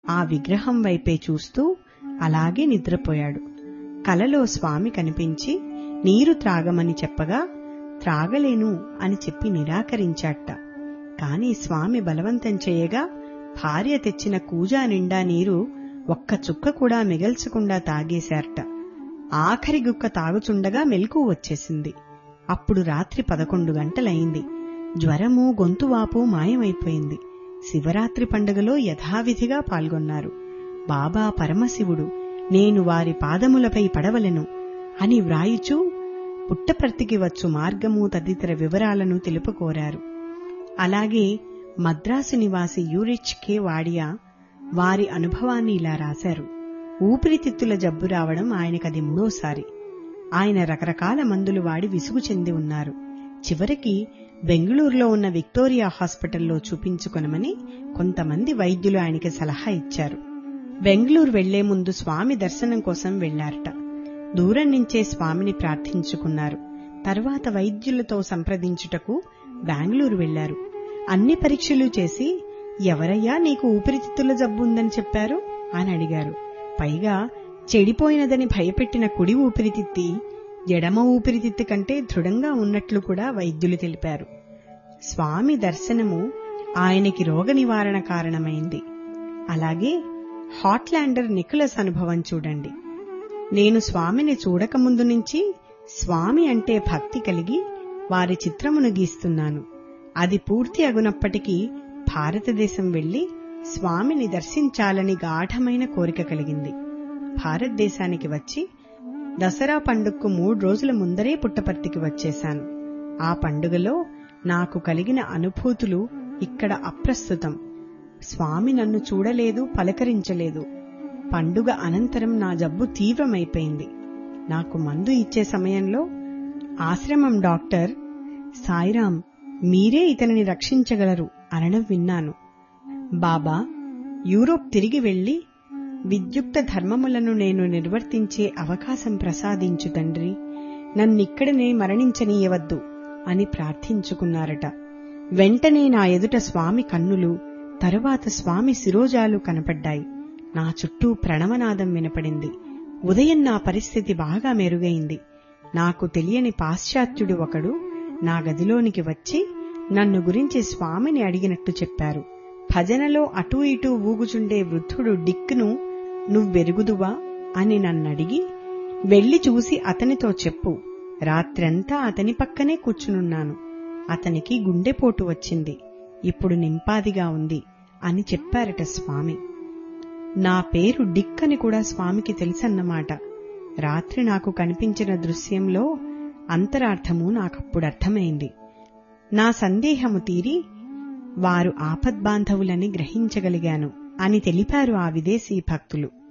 ఆ విగ్రహం వైపే చూస్తూ అలాగే నిద్రపోయాడు కలలో స్వామి కనిపించి నీరు త్రాగమని చెప్పగా త్రాగలేను అని చెప్పి నిరాకరించాట కాని స్వామి బలవంతం చేయగా భార్య తెచ్చిన కూజా నిండా నీరు ఒక్క చుక్క కూడా మిగల్చకుండా తాగేశారట ఆఖరి గుక్క తాగుచుండగా మెలకు వచ్చేసింది అప్పుడు రాత్రి పదకొండు గంటలయింది జ్వరము గొంతువాపు మాయమైపోయింది శివరాత్రి పండుగలో యథావిధిగా పాల్గొన్నారు బాబా పరమశివుడు నేను వారి పాదములపై పడవలెను అని వ్రాయిచూ పుట్టపర్తికి వచ్చు మార్గము తదితర వివరాలను తెలుపుకోరారు అలాగే మద్రాసు నివాసి యూరిచ్ కే వాడియా వారి అనుభవాన్ని ఇలా రాశారు ఊపిరితిత్తుల జబ్బు రావడం ఆయనకది మూడోసారి ఆయన రకరకాల మందులు వాడి విసుగు చెంది ఉన్నారు చివరికి బెంగళూరులో ఉన్న విక్టోరియా హాస్పిటల్లో చూపించుకొనమని కొంతమంది వైద్యులు ఆయనకి సలహా ఇచ్చారు బెంగళూరు వెళ్లే ముందు స్వామి దర్శనం కోసం వెళ్లారట దూరం నుంచే స్వామిని ప్రార్థించుకున్నారు తర్వాత వైద్యులతో సంప్రదించుటకు బెంగళూరు వెళ్లారు అన్ని పరీక్షలు చేసి ఎవరయ్యా నీకు ఊపిరితిత్తుల జబ్బు ఉందని చెప్పారు అని అడిగారు పైగా చెడిపోయినదని భయపెట్టిన కుడి ఊపిరితిత్తి ఎడమ ఊపిరితిత్తి కంటే దృఢంగా ఉన్నట్లు కూడా వైద్యులు తెలిపారు స్వామి దర్శనము ఆయనకి రోగ నివారణ కారణమైంది అలాగే హాట్లాండర్ నికులస్ అనుభవం చూడండి నేను స్వామిని చూడకముందు నుంచి స్వామి అంటే భక్తి కలిగి వారి చిత్రమును గీస్తున్నాను అది పూర్తి అగునప్పటికీ భారతదేశం వెళ్లి స్వామిని దర్శించాలని గాఢమైన కోరిక కలిగింది భారతదేశానికి వచ్చి దసరా పండుగకు మూడు రోజుల ముందరే పుట్టపర్తికి వచ్చేశాను ఆ పండుగలో నాకు కలిగిన అనుభూతులు ఇక్కడ అప్రస్తుతం స్వామి నన్ను చూడలేదు పలకరించలేదు పండుగ అనంతరం నా జబ్బు తీవ్రమైపోయింది నాకు మందు ఇచ్చే సమయంలో ఆశ్రమం డాక్టర్ సాయిరాం మీరే ఇతనిని రక్షించగలరు అనడం విన్నాను బాబా యూరోప్ తిరిగి వెళ్లి విద్యుక్త ధర్మములను నేను నిర్వర్తించే అవకాశం ప్రసాదించు తండ్రి నన్నిక్కడనే మరణించనీయవద్దు అని ప్రార్థించుకున్నారట వెంటనే నా ఎదుట స్వామి కన్నులు తరువాత స్వామి శిరోజాలు కనపడ్డాయి నా చుట్టూ ప్రణవనాదం వినపడింది ఉదయం నా పరిస్థితి బాగా మెరుగైంది నాకు తెలియని పాశ్చాత్యుడు ఒకడు నా గదిలోనికి వచ్చి నన్ను గురించి స్వామిని అడిగినట్టు చెప్పారు భజనలో అటూ ఇటూ ఊగుచుండే వృద్ధుడు డిక్కును నువ్వెరుగుదువా అని నన్నడిగి వెళ్లి చూసి అతనితో చెప్పు రాత్రంతా అతని పక్కనే కూర్చునున్నాను అతనికి గుండెపోటు వచ్చింది ఇప్పుడు నింపాదిగా ఉంది అని చెప్పారట స్వామి నా పేరు డిక్ అని కూడా స్వామికి తెలుసన్నమాట రాత్రి నాకు కనిపించిన దృశ్యంలో అంతరార్థము నాకప్పుడు అర్థమైంది నా సందేహము తీరి వారు ఆపద్బాంధవులని గ్రహించగలిగాను అని తెలిపారు ఆ విదేశీ భక్తులు